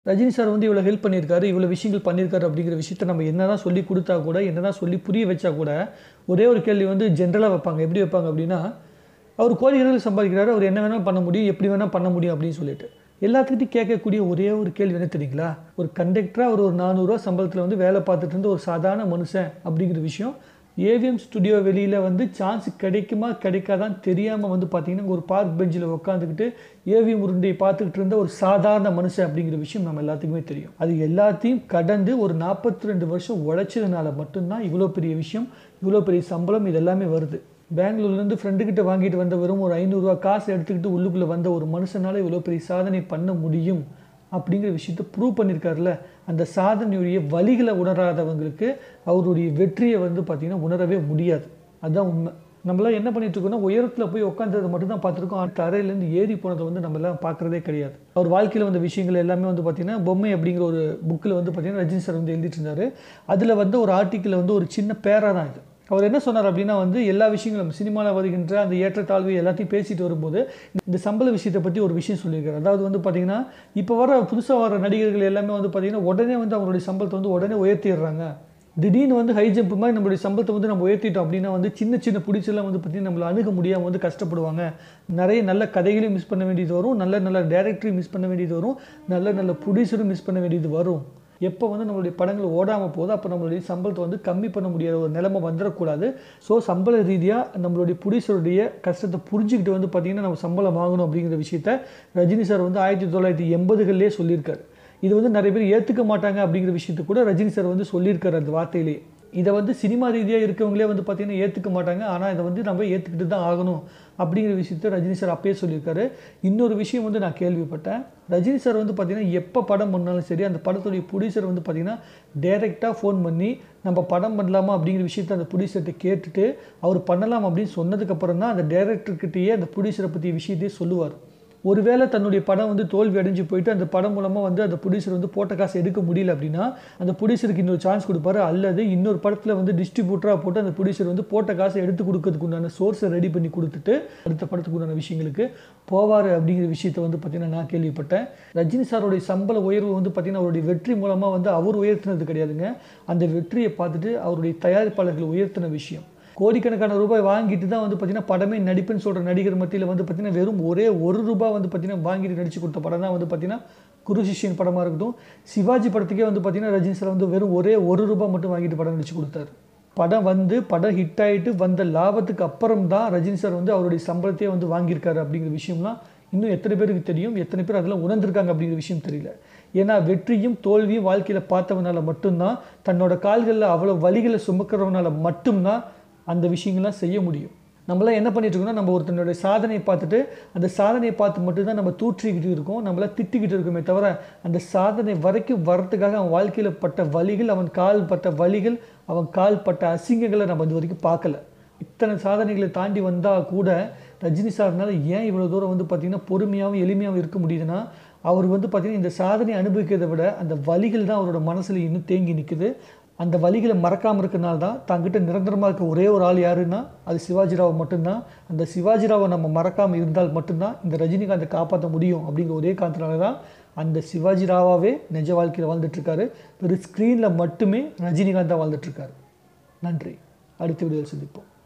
Rajini sir வந்து இவ்வளோ help பண்ணியிருக்காரு இவ்வளோ விஷயங்கள் பண்ணியிருக்காரு அப்படிங்கிற விஷயத்த நம்ம என்ன தான் சொல்லி கொடுத்தா கூட என்ன தான் சொல்லி புரிய வச்சா கூட ஒரே ஒரு கேள்வி வந்து ஜென்ரலாக வைப்பாங்க எப்படி வைப்பாங்க அப்படின்னா அவர் கோடிகளில் சம்பாதிக்கிறாரு அவர் என்ன வேணாலும் பண்ண முடியும் எப்படி வேணால் பண்ண முடியும் அப்படின்னு சொல்லிட்டு எல்லாத்துக்கிட்டையும் கேட்கக்கூடிய ஒரே ஒரு கேள்வி என்ன தெரியுங்களா ஒரு கண்டக்டராக அவர் ஒரு நானூறுரூவா சம்பளத்தில் வந்து வேலை பார்த்துட்டு இருந்த ஒரு சாதாரண மனுஷன் அப்படிங்கிற விஷயம் ஏவிஎம் ஸ்டுடியோ வெளியில் வந்து சான்ஸ் கிடைக்குமா கிடைக்காதான்னு தெரியாமல் வந்து பார்த்தீங்கன்னா ஒரு பார்க் பெஞ்சில் உட்காந்துக்கிட்டு ஏவிஎம் உருண்டையை பார்த்துக்கிட்டு இருந்த ஒரு சாதாரண மனுஷன் அப்படிங்கிற விஷயம் நம்ம எல்லாத்துக்குமே தெரியும் அது எல்லாத்தையும் கடந்து ஒரு நாற்பத்தி ரெண்டு வருஷம் உழைச்சதுனால மட்டும்தான் இவ்வளோ பெரிய விஷயம் இவ்வளோ பெரிய சம்பளம் இது எல்லாமே வருது பெங்களூர்லேருந்து ஃப்ரெண்டுக்கிட்ட வாங்கிட்டு வந்த வெறும் ஒரு ஐநூறுரூவா காசு எடுத்துக்கிட்டு உள்ளுக்குள்ளே வந்த ஒரு மனுஷனால இவ்வளோ பெரிய சாதனை பண்ண முடியும் அப்படிங்கிற விஷயத்த ப்ரூவ் பண்ணியிருக்காருல அந்த சாதனையுடைய வழிகளை உணராதவங்களுக்கு அவருடைய வெற்றியை வந்து பார்த்திங்கன்னா உணரவே முடியாது அதுதான் உண்மை நம்மளாம் என்ன பண்ணிட்டு இருக்கோம்னா உயரத்தில் போய் உட்காந்ததை மட்டும் தான் பார்த்துருக்கோம் தரையிலேருந்து ஏறி போனதை வந்து நம்ம எல்லாம் பார்க்குறதே கிடையாது அவர் வாழ்க்கையில் வந்த விஷயங்கள் எல்லாமே வந்து பார்த்திங்கன்னா பொம்மை அப்படிங்கிற ஒரு புக்கில் வந்து பார்த்திங்கன்னா ரஜினி சார் வந்து எழுதிட்டு இருந்தார் அதில் வந்து ஒரு ஆர்டிக்கிள் வந்து ஒரு சின்ன பேராக தான் இது அவர் என்ன சொன்னார் அப்படின்னா வந்து எல்லா விஷயங்களும் சினிமாவில் வருகின்ற அந்த ஏற்றத்தாழ்வு எல்லாத்தையும் பேசிட்டு வரும்போது இந்த சம்பள விஷயத்தை பற்றி ஒரு விஷயம் சொல்லியிருக்காரு அதாவது வந்து பார்த்தீங்கன்னா இப்போ வர புதுசாக வர நடிகர்கள் எல்லாமே வந்து பார்த்தீங்கன்னா உடனே வந்து அவங்களுடைய சம்பளத்தை வந்து உடனே உயர்த்திடுறாங்க திடீர்னு வந்து ஹை ஜம்ப் மாதிரி நம்மளுடைய சம்பளத்தை வந்து நம்ம உயர்த்திட்டோம் அப்படின்னா வந்து சின்ன சின்ன பிடிச்செல்லாம் வந்து பார்த்திங்கன்னா நம்மளை அணுக முடியாமல் வந்து கஷ்டப்படுவாங்க நிறைய நல்ல கதைகளையும் மிஸ் பண்ண வேண்டியது வரும் நல்ல நல்ல டேரக்டரையும் மிஸ் பண்ண வேண்டியது வரும் நல்ல நல்ல ப்ரொடியூசரும் மிஸ் பண்ண வேண்டியது வரும் எப்போ வந்து நம்மளுடைய படங்கள் ஓடாமல் போகுது அப்போ நம்மளுடைய சம்பளத்தை வந்து கம்மி பண்ண முடியாத ஒரு நிலைமை வந்துடக்கூடாது ஸோ சம்பள ரீதியாக நம்மளுடைய புடிசருடைய கஷ்டத்தை புரிஞ்சுக்கிட்டு வந்து பார்த்திங்கன்னா நம்ம சம்பளம் வாங்கணும் அப்படிங்கிற விஷயத்த ரஜினி சார் வந்து ஆயிரத்தி தொள்ளாயிரத்தி எண்பதுகள்லேயே சொல்லியிருக்காரு இது வந்து நிறைய பேர் ஏற்றுக்க மாட்டாங்க அப்படிங்கிற விஷயத்தை கூட ரஜினி சார் வந்து சொல்லியிருக்காரு அந்த வார்த்தையிலேயே இதை வந்து சினிமா ரீதியாக இருக்கவங்களே வந்து பார்த்திங்கன்னா ஏற்றுக்க மாட்டாங்க ஆனால் இதை வந்து நம்ம ஏற்றுக்கிட்டு தான் ஆகணும் அப்படிங்கிற விஷயத்த ரஜினி சார் அப்பயே சொல்லியிருக்காரு இன்னொரு விஷயம் வந்து நான் கேள்விப்பட்டேன் ரஜினி சார் வந்து பார்த்திங்கன்னா எப்போ படம் பண்ணாலும் சரி அந்த படத்துடைய ப்ரொடியூசர் வந்து பார்த்திங்கன்னா டேரெக்டாக ஃபோன் பண்ணி நம்ம படம் பண்ணலாமா அப்படிங்கிற விஷயத்த அந்த ப்ரொடியூசர்கிட்ட கேட்டுட்டு அவர் பண்ணலாம் அப்படின்னு சொன்னதுக்கப்புறம் தான் அந்த டேரக்டர்கிட்டயே அந்த ப்ரொடியூசரை பற்றிய விஷயத்தையே சொல்லுவார் ஒருவேளை தன்னுடைய படம் வந்து தோல்வி அடைஞ்சு போயிட்டு அந்த படம் மூலமாக வந்து அந்த ப்ரொடியூசர் வந்து போட்ட காசு எடுக்க முடியல அப்படின்னா அந்த ப்ரொடியூசருக்கு இன்னொரு சான்ஸ் கொடுப்பாரு அல்லது இன்னொரு படத்தில் வந்து டிஸ்ட்ரிபியூட்டராக போட்டு அந்த ப்ரொடியூசர் வந்து போட்ட காசை எடுத்து கொடுக்கறதுக்கு உண்டான சோர்ஸை ரெடி பண்ணி கொடுத்துட்டு அடுத்த படத்துக்கு உண்டான விஷயங்களுக்கு போவார் அப்படிங்கிற விஷயத்தை வந்து பார்த்தீங்கன்னா நான் கேள்விப்பட்டேன் ரஜினி சாரோடைய சம்பள உயர்வு வந்து பார்த்தீங்கன்னா அவருடைய வெற்றி மூலமாக வந்து அவர் உயர்த்தினது கிடையாதுங்க அந்த வெற்றியை பார்த்துட்டு அவருடைய தயாரிப்பாளர்கள் உயர்த்தின விஷயம் கோடிக்கணக்கான ரூபாய் வாங்கிட்டு தான் வந்து பார்த்தீங்கன்னா படமே நடிப்புன்னு சொல்கிற நடிகர் மத்தியில் வந்து பார்த்தீங்கன்னா வெறும் ஒரே ஒரு ரூபாய் வந்து பார்த்தீங்கன்னா வாங்கிட்டு நடிச்சு கொடுத்த படம் தான் வந்து பார்த்தீங்கன்னா குரு சிஷ்யன் படமாக இருக்கட்டும் சிவாஜி படத்துக்கே வந்து பார்த்தீங்கன்னா ரஜினி சார் வந்து வெறும் ஒரே ஒரு ரூபாய் மட்டும் வாங்கிட்டு படம் நடிச்சு கொடுத்தாரு படம் வந்து படம் ஹிட் ஆகிட்டு வந்த லாபத்துக்கு அப்புறம் தான் ரஜினி சார் வந்து அவருடைய சம்பளத்தையே வந்து வாங்கியிருக்காரு அப்படிங்கிற விஷயம்லாம் இன்னும் எத்தனை பேருக்கு தெரியும் எத்தனை பேர் அதெல்லாம் உணர்ந்திருக்காங்க அப்படிங்கிற விஷயம் தெரியல ஏன்னா வெற்றியும் தோல்வியும் வாழ்க்கையில் பார்த்தவனால மட்டும்தான் தன்னோட கால்களில் அவ்வளோ வழிகளை சுமக்கிறவனால மட்டும்தான் அந்த விஷயங்கள்லாம் செய்ய முடியும் நம்மளாம் என்ன பண்ணிட்டு இருக்கோம்னா நம்ம ஒருத்தனுடைய சாதனையை பார்த்துட்டு அந்த சாதனையை பார்த்து மட்டும்தான் நம்ம தூற்றிக்கிட்டு இருக்கோம் நம்மளாம் திட்டிக்கிட்டு இருக்கோமே தவிர அந்த சாதனை வரைக்கும் வரத்துக்காக அவன் வாழ்க்கையில் பட்ட வழிகள் அவன் கால் பட்ட வழிகள் அவன் கால் பட்ட அசிங்கங்களை நம்ம இது வரைக்கும் பார்க்கல இத்தனை சாதனைகளை தாண்டி வந்தால் கூட ரஜினி சார்னால ஏன் இவ்வளோ தூரம் வந்து பார்த்திங்கன்னா பொறுமையாகவும் எளிமையாகவும் இருக்க முடியுதுன்னா அவர் வந்து பார்த்திங்கன்னா இந்த சாதனை அனுபவிக்கிறதை விட அந்த வழிகள் தான் அவரோட மனசில் இன்னும் தேங்கி நிற்குது அந்த வழிகளை மறக்காமல் இருக்கனால தான் தங்கிட்ட நிரந்தரமாக இருக்க ஒரே ஒரு ஆள் யாருன்னா அது சிவாஜிராவ் மட்டும்தான் அந்த சிவாஜிராவை நம்ம மறக்காமல் இருந்தால் மட்டும்தான் இந்த ரஜினிகாந்தை காப்பாற்ற முடியும் அப்படிங்கிற ஒரே காரணத்தினால தான் அந்த சிவாஜிராவாவே நிஜ வாழ்க்கையில் வாழ்ந்துட்டுருக்காரு வெறும் ஸ்க்ரீனில் மட்டுமே ரஜினிகாந்த் தான் வாழ்ந்துட்டுருக்காரு நன்றி அடுத்த வீடியோவில் சந்திப்போம்